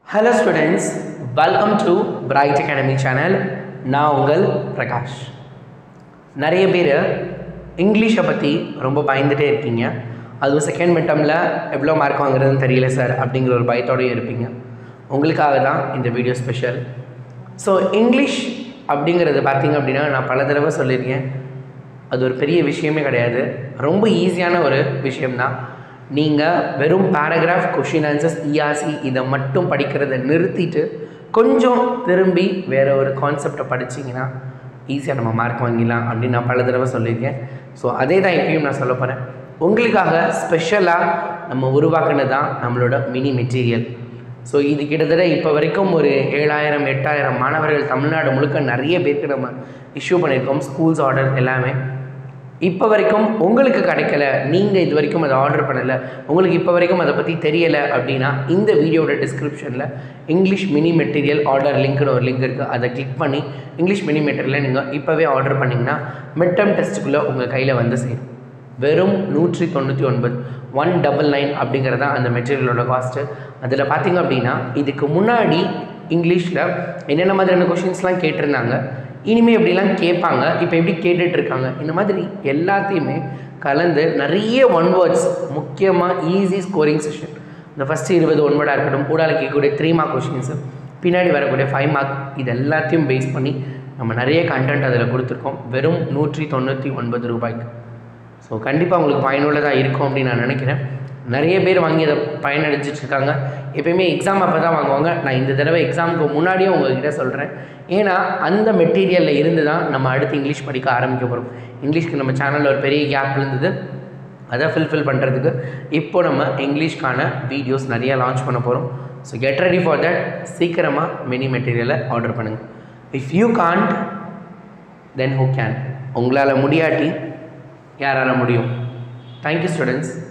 hello students welcome to bright academy channel நான் உங்கள் பிரகாஷ் நிறைய பேர் இங்கிலீஷை பற்றி ரொம்ப பயந்துட்டே இருக்கீங்க அதுவும் செகண்ட் மிட்டமில் எவ்வளோ மார்க் வாங்குறதுன்னு தெரியல சார் அப்படிங்கிற ஒரு பயத்தோடய இருப்பீங்க உங்களுக்காக தான் இந்த வீடியோ ஸ்பெஷல் ஸோ இங்கிலீஷ் அப்படிங்கிறது பார்த்தீங்க அப்படின்னா நான் பல தடவை சொல்லியிருக்கேன் அது ஒரு பெரிய விஷயமே கிடையாது ரொம்ப ஈஸியான ஒரு விஷயம்தான் நீங்கள் வெறும் பேராகிராஃப் கொஷின் ஆன்சர்ஸ் இஆர்சி இதை மட்டும் படிக்கிறத நிறுத்திட்டு கொஞ்சம் திரும்பி வேறு ஒரு கான்செப்டை படிச்சிங்கன்னா ஈஸியாக நம்ம மார்க் வாங்கிடலாம் அப்படின்னு நான் பல தடவை சொல்லியிருக்கேன் ஸோ அதே தான் இப்பயும் நான் சொல்ல போகிறேன் உங்களுக்காக ஸ்பெஷலாக நம்ம உருவாக்குனது தான் நம்மளோட மினி மெட்டீரியல் ஸோ இது கிட்டத்தட்ட இப்போ வரைக்கும் ஒரு ஏழாயிரம் எட்டாயிரம் மாணவர்கள் தமிழ்நாடு முழுக்க நிறைய பேருக்கு நம்ம இஷ்யூ பண்ணியிருக்கோம் ஸ்கூல்ஸ் ஆர்டர் எல்லாமே இப்போ வரைக்கும் உங்களுக்கு கிடைக்கல நீங்கள் இது வரைக்கும் அதை ஆர்டர் பண்ணலை உங்களுக்கு இப்போ வரைக்கும் அதை பற்றி தெரியலை அப்படின்னா இந்த வீடியோட டிஸ்கிரிப்ஷனில் இங்கிலீஷ் மினி மெட்டீரியல் ஆர்டர் லிங்க்னு ஒரு லிங்க் இருக்குது அதை கிளிக் பண்ணி இங்கிலீஷ் மினி மெட்டீரியலை நீங்கள் இப்போவே ஆர்டர் பண்ணிங்கன்னா மிட் டேர்ம் டெஸ்ட்டுக்குள்ளே உங்கள் கையில் வந்து சேரும் வெறும் நூற்றி தொண்ணூற்றி ஒன்பது ஒன் டபுள் நைன் அப்படிங்கிறது தான் அந்த மெட்டீரியலோட காஸ்ட்டு அதில் பார்த்தீங்க அப்படின்னா இதுக்கு முன்னாடி இங்கிலீஷில் என்னென்ன மாதிரியான கொஷின்ஸ்லாம் கேட்டிருந்தாங்க இனிமேல் எப்படிலாம் கேட்பாங்க இப்போ எப்படி கேட்டுட்ருக்காங்க இந்த மாதிரி எல்லாத்தையுமே கலந்து நிறைய ஒன் வேர்ட்ஸ் முக்கியமாக ஈஸி ஸ்கோரிங் செஷன் இந்த ஃபஸ்ட்டு இருபது ஒன் வேர்டாக இருக்கட்டும் ஊடால கேட்கக்கூடிய த்ரீ மார்க் கொஷின்ஸு பின்னாடி வரக்கூடிய ஃபைவ் மார்க் இது எல்லாத்தையும் பேஸ் பண்ணி நம்ம நிறைய கண்டென்ட் அதில் கொடுத்துருக்கோம் வெறும் நூற்றி தொண்ணூற்றி ஒன்பது ரூபாய்க்கு ஸோ கண்டிப்பாக உங்களுக்கு பயனுள்ளதாக இருக்கும் அப்படின்னு நான் நினைக்கிறேன் நிறைய பேர் வாங்கி அதை பயனடைஞ்சிட்டு இருக்காங்க எப்பயுமே எக்ஸாம் அப்போ தான் வாங்குவாங்க நான் இந்த தடவை எக்ஸாமுக்கு முன்னாடியே உங்ககிட்ட சொல்கிறேன் ஏன்னா அந்த மெட்டீரியலில் இருந்து தான் நம்ம அடுத்து இங்கிலீஷ் படிக்க ஆரம்பிக்க போகிறோம் இங்கிலீஷ்க்கு நம்ம சேனலில் ஒரு பெரிய கேப் இருந்தது அதை ஃபில்ஃபில் பண்ணுறதுக்கு இப்போ நம்ம இங்கிலீஷ்க்கான வீடியோஸ் நிறையா லான்ச் பண்ண போகிறோம் so get ready for that சீக்கிரமாக மினி மெட்டீரியலை ஆர்டர் பண்ணுங்கள் if you can't then who can உங்களால் முடியாட்டி யாரால முடியும் தேங்க்யூ ஸ்டூடெண்ட்ஸ்